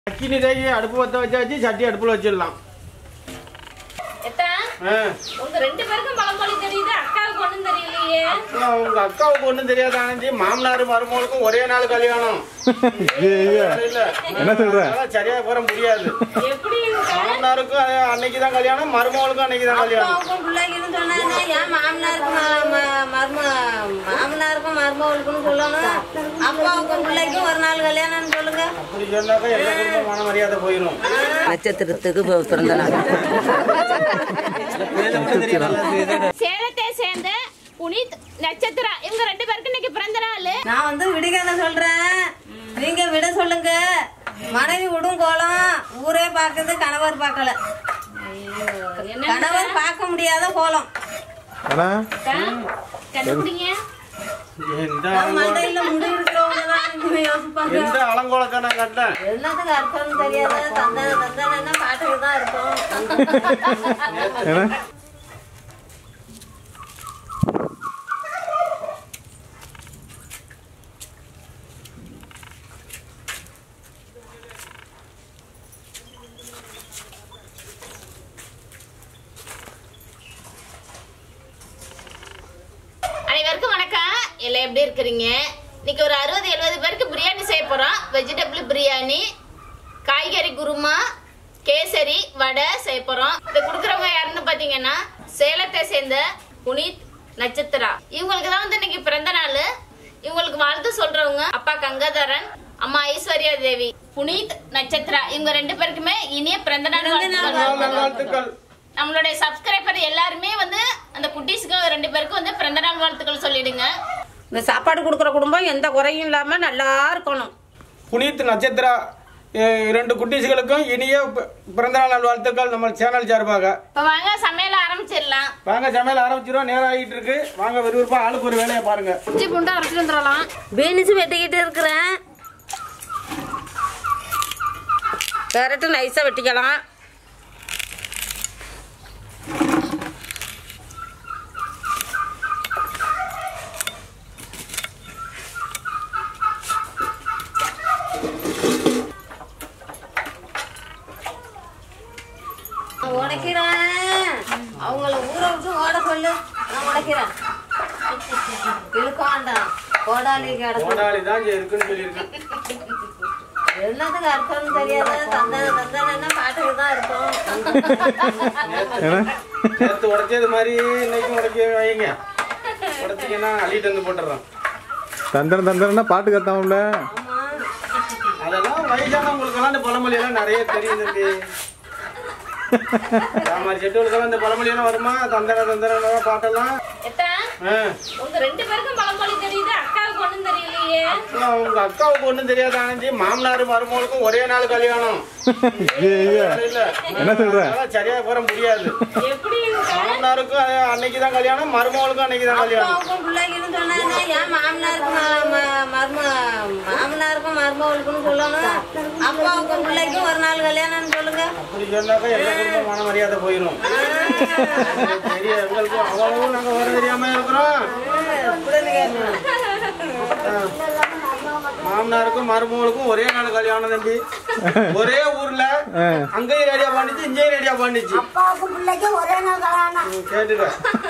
அக்கினி தேக்கி அடுப்பு பற்ற வச்சாச்சு சட்டி அடுப்புல வச்சிடலாம் எத்தா ஆ. உங்க ரெண்டு பேருக்கும் பழமொழி தெரியுது அக்காவுக்கு ஒண்ணும் தெரியலையே அக்கா, உங்க அக்காவுக்கு ஒண்ணும் தெரியாது ஆனந்தி மாமனார் மருமகளுக்கும் ஒரே நாள் கல்யாணம் ஐயா இல்ல என்ன சொல்ற? அதெல்லாம் சரியா போற முடியாது எப்படி இருக்கா? மாமனாருக்கும் அன்னைக்கு தான் கல்யாணம் மருமகளுக்கும் அன்னைக்கு தான் கல்யாணம் அப்பாவுக்கும் பிள்ளைக்குன்னு சொன்னாங்க ஏன் மாமனாருக்கு ம- ம- மரும மாமனாருக்கும் மருமகளுக்குன்னு சொல்லணும் அப்பாவுக்கும் பிள்ளைக்கும் ஒரு நாள் கல்யாணம்னு சொல்லுங்க அப்படி சொன்னாக்கா எல்லா குடும்பமான மரியாதை போயிடும் நட்சத்திரத்துக்கு பி- பிறந்த நாள் சேலத்தை சேர்ந்த புனித் நட்சத்திரா இவங்க ரெண்டு பேருக்கு இன்னைக்கு பிறந்த நாள் நான் வந்து விடுகதை சொல்றேன் நீங்க விட சொல்லுங்க மனைவி விடும் கோலம் ஊரே பார்க்குது கணவர் பார்க்கல என்ன கணவர் பார்க்க முடியாத கோலம் அண்ணா அக்கா? கண்டுபிடிங்க எந்த அது அலங்கோல- மண்டையில முடி இருக்கிறவங்க தான் இனிமே யோசிப்பாங்க எந்த அலங்கோலக்கா நான் கட்டேன் என்னத்துக்கு அர்த்தம்னு தெரியாத தந்தான தந்தான பாட்டுக்கு தான் இருக்கும் என்ன அனைவருக்கும் வணக்கம் எல்லாம் எப்படி இருக்கிறீங்க இன்னைக்கு ஒரு அறுபது எழுபது பேருக்கு பிரியாணி செய்ய போறோம் வெஜிடபிள் பிரியாணி காய்கறி குருமா கேசரி வடை செய்ய போறோம் இதை கொடுக்குறவங்க யாருன்னு பாத்தீங்கன்னா சேலத்தை சேர்ந்த புனித் நட்சத்திரா இவங்களுக்கு தான் வந்து இன்னைக்கு பிறந்த நாள் இவங்களுக்கு வாழ்த்து சொல்றவங்க அப்பா கங்காதரன் அம்மா ஐஸ்வர்யா தேவி புனித் நட்சத்திரா இவங்க ரெண்டு பேருக்குமே இனிய பிறந்த நாள் வாழ்த்துக்கள். வாழ்த்துக்கள் நம்மளுடைய சப்ஸ்கிரைபர் எல்லாருமே வந்து அந்த குட்டீஸ்க்கு ரெண்டு பேருக்கும் வந்து பிறந்த நாள் வாழ்த்துக்கள் சொல்லிடுங்க இந்த சாப்பாடு கொடுக்குற குடும்பம் எந்த குறையும் இல்லாம நல்லா இருக்கணும் புனித் நட்சத்திரா அஹ், இரண்டு குட்டீஸ்களுக்கும் இனிய பி- பிறந்தநாள் நாள் வாழ்த்துக்கள் நம்ம சேனல் சார்பாக இப்ப வாங்க சமையல் ஆரம்பிச்சிடலாம் வாங்க சமையல் ஆரம்பிச்சிருவோம் நேரம் ஆகிட்டு இருக்கு வாங்க விறுவிறுப்பா ஆளுக்கு ஒரு வேலையை பாருங்க இஞ்சி பூண்டு அரைச்சிட்டு வந்துடலாம் பீன்ஸ் வெட்டிக்கிட்டு இருக்கிறேன் கேரட்டு நைஸாக வெட்டிக்கலாம் நான் உடைக்கிறேன் அவங்கள ஊற விட்டு ஓட சொல்லு நான் உடைக்கிறேன் இழுக்க வேண்டாம் கோடாலி கிடக்கும் கோடாளி தான் இங்க இருக்குன்னு சொல்லியிருக்கேன் என்னத்துக்கு அர்த்தம்னு தெரியாத தந்தான தந்தான பாட்டுக்கு தான் இருக்கும் என்ன நேற்று உடைச்சது மாதிரி இன்னைக்கும் உடைக்க வைங்க உடைச்சிங்கன்னா அள்ளிட்டு வந்து போட்டுறோம் தந்திரம் தந்திரம்னா பாட்டு கத்தாமல ஆமா அதெல்லாம் வயசானவங்களுக்கெல்லாம் இந்த பழமொழி எல்லாம் நிறைய தெரியும் தம்பி மாதிரி செட்டுகளுக்கெல்லாம் இந்த பழமொழி எல்லாம் வருமா தந்தர தந்தர பாட்டெல்லாம் எத்தா ஆ. உங்க ரெண்டு பேருக்கும் பழமொழி தெரியுது அக்காவுக்கு ஒண்ணும் தெரியலையே அக்கா, உங்க அக்காவுக்கு ஒண்ணும் தெரியாது ஆனந்தி மாமனார் மருமகளுக்கும் ஒரே நாள் கல்யாணம் ஐயா இல்ல என்ன சொல்ற? அதெல்லாம் சரியா போற முடியாது எப்படி இருக்கா? மாமனாருக்கும் அன்னைக்கு தான் கல்யாணம் மருமகளுக்கும் அன்னைக்கு தான் கல்யாணம் அப்பாவுக்கும் பிள்ளைக்குன்னு சொன்னாங்க ஏன் மாமனாருக்கு ம- ம- மரும மாமனாருக்கும் மருமகளுக்குன்னு சொல்லணும் அப்பாவுக்கும் பிள்ளைக்கும் ஒரு நாள் கல்யாணம்னு சொல்லுங்க அப்படி சொன்னாக்கா எல்லா குடும்பமான மரியாதை போயிடும் தெரிய எங்களுக்கு அவ்வளவு நாங்க வர தெரியாம இருக்கிறோம் இப்படின்னு கேட்கணும். மாமனாருக்கும் மருமகளுக்கும் ஒரே நாள் கல்யாணம் தம்பி ஒரே ஊர்ல அங்கேயும் ரெடியா பண்ணிச்சு இங்கேயும் ரெடியா பண்ணிச்சு அப்பாவுக்கும் பிள்ளைக்கும் ஒரே நாள் கல்யாணம் ம், கேட்டுக்க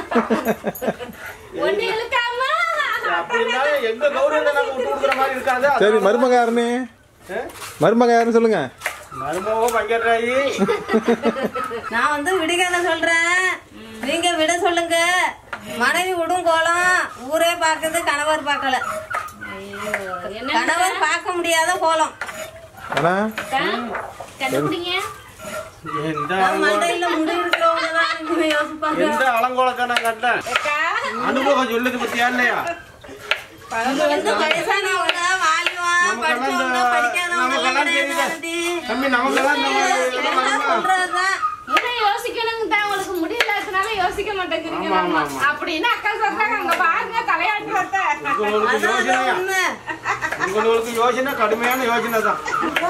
ஒண்ணு இழுக்காம அப்படின்னா எங்க கௌரவத்தை நாங்க விட்டு கொடுக்குற மாதிரி இருக்காது அது- சரி மருமக யாருன்னு ஆ? மருமக யாருன்னு சொல்லுங்க மருமக பங்கேற்றாயி நான் வந்து விடுகதை சொல்றேன் நீங்க விட சொல்லுங்க மனைவி விடும் கோலம் ஊரே பார்க்குது கணவர் பார்க்கல என்ன கணவர் பார்க்க முடியாத கோலம் அண்ணா அக்கா? கண்டுபிடிங்க எந்த அது மண்டையில முடி இருக்கிறவங்க தான் இனிமே யோசிப்பாங்க எந்த அலங்கோலத்தை நான் கட்டேன் அக்கா? அனுபவம் சொல்லுது பத்தியா இல்லையா இது வந்து வயசானவங்க வாலிபம் நமக்கெல்லாம் படிச்சவங்க இந்த- படிக்காதவங்க நமக்கெல்லாம் எல்லாம் தெரியுது. கிடையாது. தம்பி நமக்கெல்லாம் இந்த மாதிரி இதெல்லாம் எல்லாம் வருமா? சொல்றதுதான் இன்னும் யோசிக்கணுங்க தான் உங்களுக்கு முடியலனால யோசிக்க மாட்டேங்கிறீங்க ஆமா, ஆமா, மாமா. அப்படின்னு அக்கா சொல்றாங்க அங்க பாருங்க தலையாட்டுறத உங்களுக்கு அதான் யோசனையா உண்மை உங்களுக்கு யோசனை கடுமையான யோசனை தான்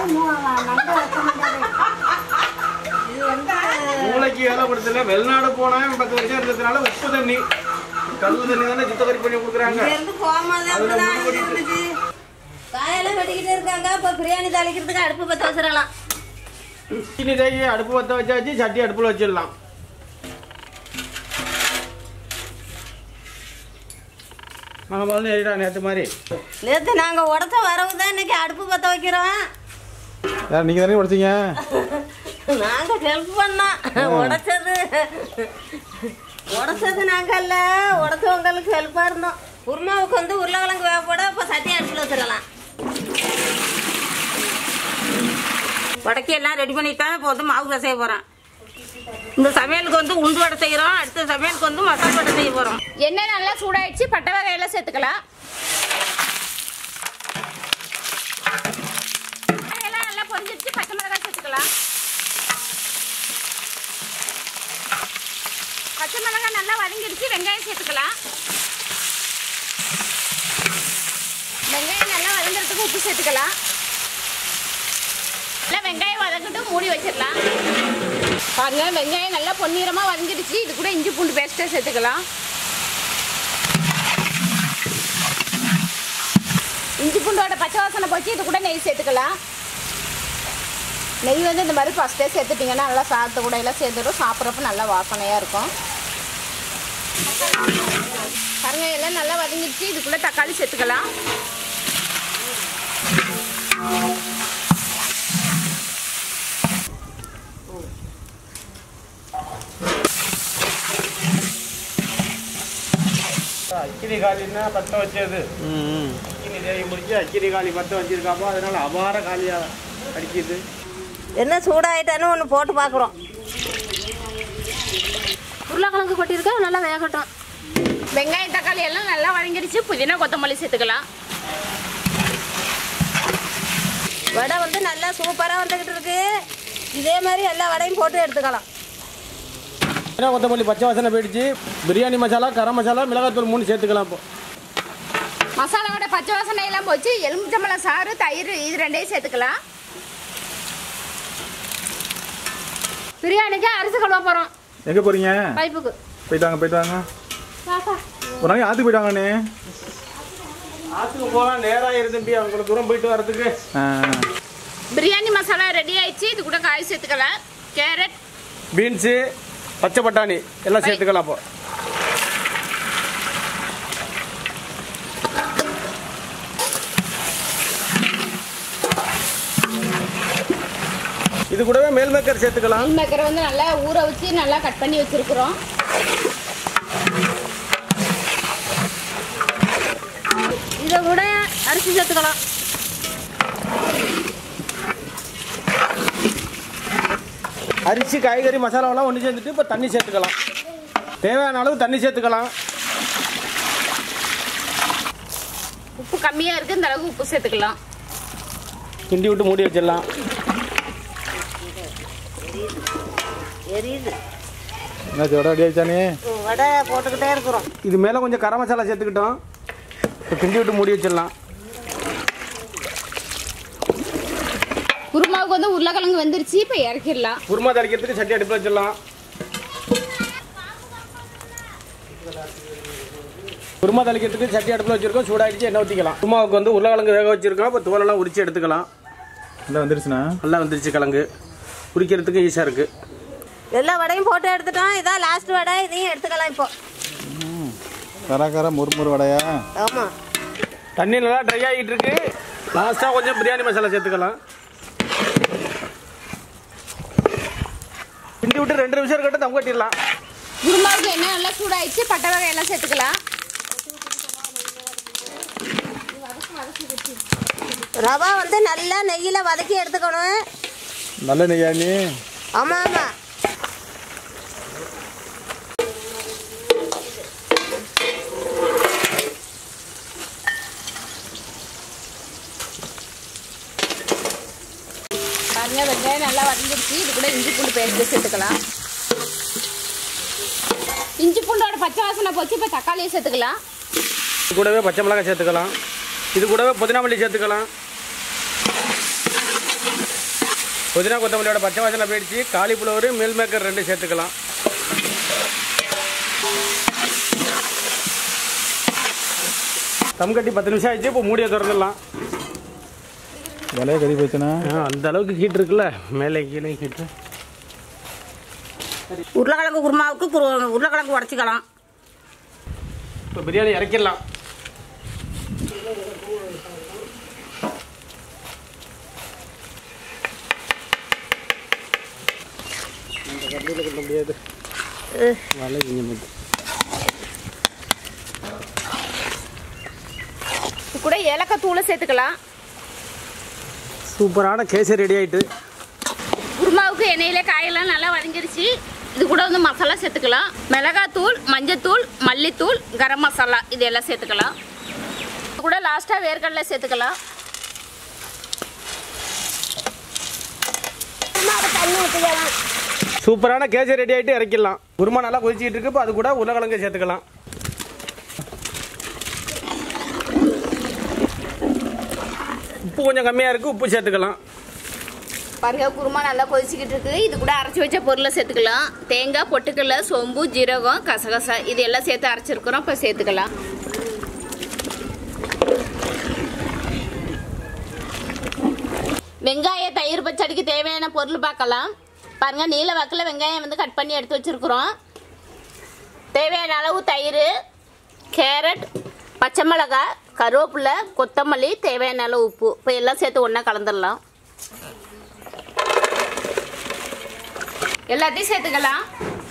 இது வந்து மூளைக்கு வேலை கொடுத்துல வெளிநாடு போனவன் பத்து வருஷம் இருக்கிறதுனால உப்பு தண்ணி கழுவு தண்ணி தானே சுத்தகரி பண்ணி கொடுக்குறாங்க இங்க இருந்து போகும்போது அப்படிதான் இருந்துச்சு காயெல்லாம் வெட்டிக்கிட்டே இருக்காங்க இப்போ பிரியாணி தாளிக்கிறதுக்கு அடுப்பு பற்ற வச்சிடலாம் இனி தேக்கி அடுப்பு பற்ற வச்சாச்சு சட்டி அடுப்பில் வச்சிடலாம் நாங்கள் முதல்ல ஏறிடா நேற்று மாதிரி நேற்று நாங்கள் உடச்ச வரவு தான் இன்னைக்கு அடுப்பு பற்ற வைக்கிறோம் யார் நீங்கள் தானே உடைச்சிங்க நாங்கள் ஹெல்ப் பண்ணோம் உடைச்சது உடைச்சது நாங்கள் இல்ல உடைச்சவங்களுக்கு ஹெல்ப்பாக இருந்தோம் குருமாவுக்கு வந்து உருளைக்கிழங்கு வேக போட இப்போ சட்டி அடுப்பில் வச்சிடலாம் வடக்கி எல்லாம் ரெடி பண்ணிட்டேன் இப்போ வந்து மாவு பிசைய போகிறேன் இந்த சமையலுக்கு வந்து உண்டு வடை செய்கிறோம் அடுத்த சமையலுக்கு வந்து மசால் வடை செய்ய போகிறோம் எண்ணெய் நல்லா சூடாயிடுச்சு பட்டை வகையெல்லாம் சேர்த்துக்கலாம் எல்லாம் நல்லா பொரிஞ்சிருச்சு பச்சை மிளகாய் சேர்த்துக்கலாம் பச்சை மிளகாய் நல்லா வதங்கிடுச்சு வெங்காயம் சேர்த்துக்கலாம் வெங்காயம் நல்லா வதங்குறதுக்கு உப்பு சேர்த்துக்கலாம் நல்லா வெங்காயம் வதக்கிட்டு மூடி வச்சிடலாம் பாருங்க வெங்காயம் நல்லா பொன்னிறமா வதங்கிடுச்சு இது கூட இஞ்சி பூண்டு பேஸ்ட்டை சேர்த்துக்கலாம் இஞ்சி பூண்டோட பச்சை வாசனை போச்சு இது கூட நெய் சேர்த்துக்கலாம் நெய் வந்து இந்த மாதிரி ஃபஸ்ட்டே சேர்த்துட்டிங்கன்னா நல்லா சாதத்து கூட எல்லாம் சேர்த்துடும் சாப்பிட்றப்ப நல்லா வாசனையாக இருக்கும் பாருங்க எல்லாம் நல்லா வதங்கிடுச்சு இதுக்குள்ளே தக்காளி சேர்த்துக்கலாம் அக்கிரி காலின்னா பற்ற வச்சது ம் அக்கினி தேவி முடிச்சு அக்கிரி காலி பற்ற வச்சிருக்காப்போ அதனால அபார காலியாக அடிக்குது என்ன சூடாயிட்டான்னு ஒன்று போட்டு பார்க்குறோம் உருளைக்கிழங்கு கொட்டியிருக்கா நல்லா வேகட்டும் வெங்காயம் தக்காளி எல்லாம் நல்லா வதங்கிடுச்சு புதினா கொத்தமல்லி சேர்த்துக்கலாம் வடை வந்து நல்லா சூப்பராக வந்துக்கிட்டு இருக்கு இதே மாதிரி எல்லா வடையும் போட்டு எடுத்துக்கலாம் ஏன்னா கொத்தமல்லி பச்சை வாசனை போயிடுச்சு பிரியாணி மசாலா கரம் மசாலா மிளகாத்தூள் மூணு சேர்த்துக்கலாம் இப்போ மசாலாவோட பச்சை வாசனை எல்லாம் போச்சு எலுமிச்சம்பழம் சாறு தயிர் இது ரெண்டையும் சேர்த்துக்கலாம் பிரியாணிக்கு அரிசி கழுவ போகிறோம் எங்கே போகிறீங்க பைப்புக்கு போயிட்டு வாங்க போயிட்டு வாங்க ஒரு நாளைக்கு ஆற்றுக்கு போயிட்டு வாங்கண்ணே ஆற்றுக்கு போகலாம் நேராக இருந்துப்பி அவங்களுக்கு தூரம் போயிட்டு வரதுக்கு ஆ பிரியாணி மசாலா ரெடி ஆயிடுச்சு இது கூட காய் சேர்த்துக்கலாம் கேரட் பீன்ஸு பச்சை பட்டாணி எல்லாம் சேர்த்துக்கலாம் இப்போ இது கூடவே மேல் மேக்கர் சேர்த்துக்கலாம் மீன் மேக்கரை வந்து நல்லா ஊற வச்சு நல்லா கட் பண்ணி வச்சிருக்கிறோம் இதை கூட அரிசி சேர்த்துக்கலாம் அரிசி காய்கறி மசாலாவெல்லாம் ஒன்று சேர்த்துட்டு இப்போ தண்ணி சேர்த்துக்கலாம் தேவையான அளவு தண்ணி சேர்த்துக்கலாம் உப்பு கம்மியாக இருக்குது இந்த அளவுக்கு உப்பு சேர்த்துக்கலாம் கிண்டி விட்டு மூடி வச்சிடலாம் எரியுது என்னாச்சு வடை ரெடி ஆயிடுச்சானே வடை போட்டுக்கிட்டே இருக்கிறோம் இது மேலே கொஞ்சம் கரம் மசாலா சேர்த்துக்கிட்டோம் இப்போ கிண்டி விட்டு மூடி வச்சிடலாம் குருமாவுக்கு வந்து உருளைக்கிழங்கு வெந்துருச்சு இப்போ இறக்கிடலாம் குருமா தரிக்கிறதுக்கு சட்டி அடுப்பில் வச்சிடலாம் குருமா தளிக்கிறதுக்கு சட்டி அடுப்பில் வச்சிருக்கோம் சூடாயிடுச்சு எண்ணெய் ஊற்றிக்கலாம் குருமாவுக்கு வந்து உருளைக்கிழங்கு வேக வச்சிருக்கோம் இப்போ தோலெல்லாம் உரிச்சு எடுத்துக்கலாம் நல்லா வந்துருச்சுண்ணா நல்லா வந்துருச்சு கிழங்கு உரிக்கிறதுக்கு ஈஸியாக இருக்குது எல்லா வடையும் போட்டு எடுத்துட்டோம் இதான் லாஸ்ட் வடை இதையும் எடுத்துக்கலாம் இப்போ கரா கரா முறு முறு வடையா ஆமாம் தண்ணி நல்லா ட்ரை ஆகிட்டு இருக்கு லாஸ்ட்டாக கொஞ்சம் பிரியாணி மசாலா சேர்த்துக்கலாம் கிண்டி விட்டு ரெண்டு நிமிஷம் இருக்கட்டும் தம் கட்டிடலாம் குருமாவுக்கு எண்ணெய் நல்லா சூடாயிடுச்சு பட்டை வகையெல்லாம் சேர்த்துக்கலாம் ரவா வந்து நல்லா நெய்யில் வதக்கி எடுத்துக்கணும் நல்ல நெய்யா நீ ஆமாம் ஆமாம் பாருங்க வெங்காயம் நல்லா வதங்கிடுச்சு இது கூட இஞ்சி பூண்டு பேஸ்ட்டு சேர்த்துக்கலாம் இஞ்சி பூண்டோட பச்சை வாசனை போச்சு இப்போ தக்காளியை சேர்த்துக்கலாம் இது கூடவே பச்சை மிளகாய் சேர்த்துக்கலாம் இது கூடவே புதினா மல்லி சேர்த்துக்கலாம் புதினா கொத்தமல்லியோட பச்சை வாசனை போயிடுச்சு காலிஃப்ளவர் மீல் மேக்கர் ரெண்டு சேர்த்துக்கலாம் தம் கட்டி பத்து நிமிஷம் ஆயிடுச்சு இப்போ மூடியை திறந்துடலாம் விலையை கறி போச்சுன்னா அந்த அளவுக்கு ஹீட் இருக்குல்ல மேலே கீழே ஹீட்டு உருளைக்கிழங்கு குருமாவுக்கு குரு- உருளைக்கிழங்கு உடச்சிக்கலாம் இப்போ பிரியாணி இறக்கிடலாம் முடியாது வலை கொஞ்சம் மட்டும் இது கூட ஏலக்காய் தூளை சேர்த்துக்கலாம் சூப்பரான கேசரி ரெடி ஆயிட்டு குருமாவுக்கு எண்ணெயில காயெல்லாம் நல்லா வதங்கிருச்சு இது கூட வந்து மசாலா சேர்த்துக்கலாம் மிளகாத்தூள் மஞ்சத்தூள் மல்லித்தூள் கரம் மசாலா இது எல்லாம் சேர்த்துக்கலாம் இது கூட லாஸ்ட்டாக வேர்க்கடலை சேர்த்துக்கலாம் சூப்பரான கேசரி ரெடி ஆயிட்டு இறக்கிடலாம் குருமா நல்லா கொதிச்சிட்டு இருக்கு இப்போ அது கூட உருளைக்கிழங்கு சேர்த்துக்கலாம் உப்பு கொஞ்சம் கம்மியாக இருக்குது உப்பு சேர்த்துக்கலாம் பாருங்க குருமா நல்லா கொதிச்சுக்கிட்டு இருக்கு இது கூட அரைச்சி வச்ச பொருளை சேர்த்துக்கலாம் தேங்காய் பொட்டுக்கடலை சோம்பு ஜீரகம் கசகசா இது எல்லாம் சேர்த்து அரைச்சிருக்கிறோம் இப்போ சேர்த்துக்கலாம் வெங்காய தயிர் பச்சடிக்கு தேவையான பொருள் பார்க்கலாம் பாருங்க நீல வாக்கில் வெங்காயம் வந்து கட் பண்ணி எடுத்து வச்சிருக்கிறோம் தேவையான அளவு தயிர் கேரட் பச்சை மிளகாய் கருவேப்பிலை கொத்தமல்லி தேவையான அளவு உப்பு இப்போ எல்லாம் சேர்த்து ஒன்றா கலந்துடலாம் எல்லாத்தையும் சேர்த்துக்கலாம்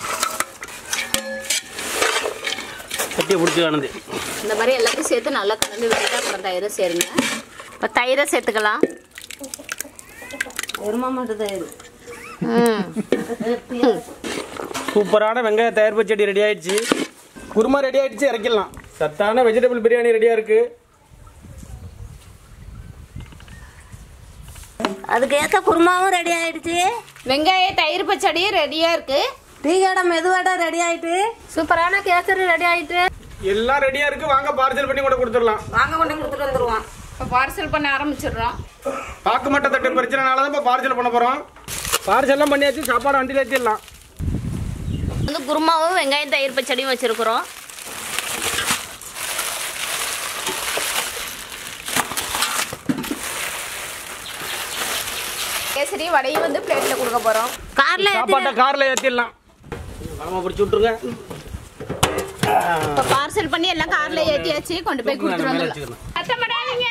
கட்டியை பிடிச்சி வேணுது இந்த மாதிரி எல்லாத்தையும் சேர்த்து நல்லா கலந்து விட்டுட்டு அப்புறம் தயிரை சேருங்க இப்போ தயிரை சேர்த்துக்கலாம் எருமா மட்டும் தான் இது ம் சூப்பரான வெங்காய தயார் பச்சடி ரெடி ஆயிடுச்சு குருமா ரெடி ஆயிடுச்சு இறக்கிடலாம் சத்தான வெஜிடபிள் பிரியாணி ரெடியாக இருக்குது அதுக்கு ஏற்ற குருமாவும் ரெடி ஆயிடுச்சு வெங்காய தயிர் பச்சடி ரெடியாக இருக்கு டீ கடை மெதுவாடா ரெடி ஆயிட்டு சூப்பரான கேசரி ரெடி ஆயிட்டு எல்லாம் ரெடியாக இருக்குது வாங்க பார்சல் பண்ணி கூட கொடுத்துடலாம் வாங்க கொண்டு கொடுத்துட்டு வந்துருவோம் இப்போ பார்சல் பண்ண ஆரம்பிச்சிடுறோம் பாக்கு மட்ட தட்டு பிரச்சனைனால தான் இப்போ பார்சல் பண்ண போகிறோம் பார்சல்லாம் பண்ணியாச்சு சாப்பாடு வண்டியில் ஏற்றிடலாம் வந்து குருமாவும் வெங்காயம் தயிர் பச்சடியும் வச்சிருக்கிறோம் கேசரி வடையும் வந்து பிளேட்ல கொடுக்க போறோம் கார்ல சாப்பாட்டை காரில் ஏற்றிடலாம் பணமாக பிடிச்சி விட்ருங்க இப்போ பார்சல் பண்ணி எல்லாம் கார்ல ஏத்தியாச்சு கொண்டு போய் கொடுத்துட்டு மேலே வந்துடலாம் வச்சுக்கலாம் கஷ்டப்படாதீங்க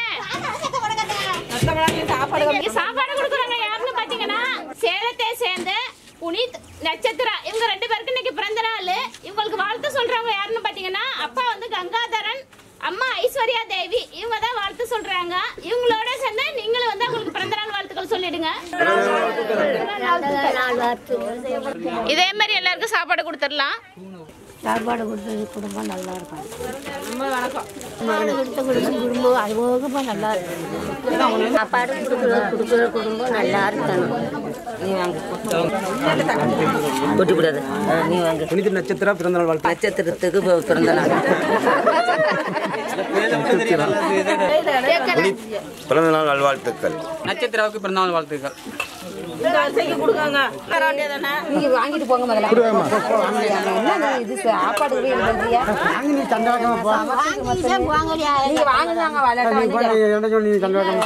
இங்க சாப்பாடு கொடுக்குறாங்க யாருன்னு பாத்தீங்கன்னா சேலத்தை சேர்ந்த புனித் நட்சத்திரா இவங்க ரெண்டு பேருக்கு இன்னைக்கு பிறந்த நாள் இவங்களுக்கு வாழ்த்து சொல்றவங்க யாருன்னு பாத்தீங்கன்னா அப்பா வந்து கங்காதரன் அம்மா ஐஸ்வர்யா தேவி இவங்க தான் வாழ்த்து சொல்றாங்க இவங்களோட சேர்ந்து நீங்களும் வந்து அவங்களுக்கு பிறந்த நாள் வாழ்த்துக்கள் சொல்லிடுங்க இதே மாதிரி எல்லாருக்கும் சாப்பாடு கொடுத்துடலாம் சாப்பாடு கொடுத்தது குடும்பம் நல்லா இருக்கும் சாப்பாடு கொடுத்த குடும்பம் குடும்பம் அதுபோகமா நல்லா இருக்கும் சாப்பாடு கொடுக்குற கொடுக்குற குடும்பம் நல்லா இருக்கணும் நீ வாங்க கொட்டி கூடாது நீ வாங்க புனித நட்சத்திரம் பிறந்தநாள் வாழ்த்து நட்சத்திரத்துக்கு பி- பிறந்த நாள் பிறந்த நாள் நல்வாழ்த்துக்கள் நட்சத்திராவுக்கு பிறந்தநாள் வாழ்த்துக்கள் நீங்க வாங்கிட்டு போங்க முதல்ல என்ன இது சாப்பாடு போய் எழுதுறியா? நீங்க வாங்குனாங்க விளையாட்டு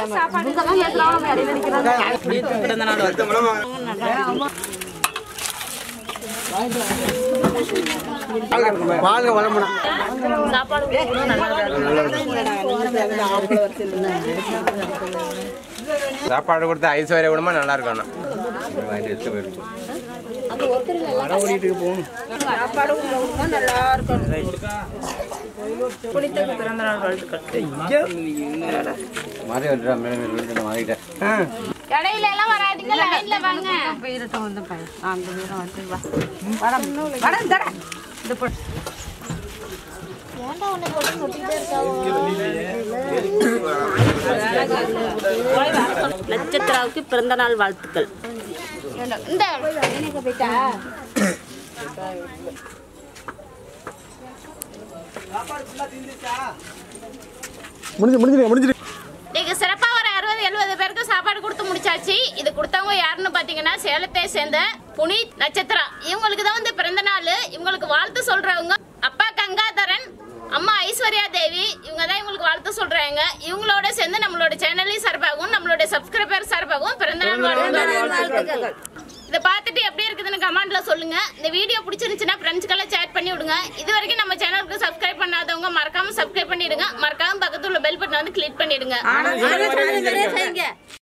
பிறந்தநாள் வாழ்த்து வாழ்க வளமுடன் சாப்பாடு கொடுத்த ஐஸ்வர்யா குடும்பம் நல்லா இருக்கணும் இடையில எல்லாம் வராதீங்க லைன்ல வாங்க நட்சத்திராவுக்கு பிறந்த நாள் வாழ்த்துக்கள் இந்த முடிஞ்சு முடிஞ்சு முடிஞ்சு நீங்க சிறப்பா ஒரு அறுபது எழுபது பேருக்கு சாப்பாடு கொடுத்து முடிச்சாச்சு இது கொடுத்தவங்க யாருன்னு பாத்தீங்கன்னா சேலத்தை சேர்ந்த புனித் நட்சத்திரா இவங்களுக்கு தான் வந்து பிறந்த நாள் இவங்களுக்கு வாழ்த்து சொல்றவங்க அப்பா கங்காதரன் அம்மா ஐஸ்வர்யா தேவி இவங்க தான் இவங்களுக்கு வாழ்த்து சொல்றாங்க இவங்களோட சேர்ந்து நம்மளோட சேனலையும் சார்பாகவும் நம்மளோட சப்ஸ்கிரைபர் சார்பாகவும் பிறந்த நாள் வாழ்த்துக்கள் இதை பார்த்துட்டு எப்படி இருக்குதுன்னு கமெண்ட்ல சொல்லுங்க இந்த வீடியோ பிடிச்சிருந்துச்சுன்னா ஃப்ரெண்ட்ஸ்க்கெல்லாம் ஷேர் பண்ணி விடுங்க இது வரைக்கும் நம்ம சேனலுக்கு சப்ஸ்கிரைப் பண்ணாதவங்க மறக்காம சப்ஸ்கிரைப் பண்ணிடுங்க மறக்காம பக்கத்துல உள்ள பெல் பட்டன் வந்து கிளிக் பண்ணிடுங்க ஆனா, அதே மாதிரியே செய்யுங்க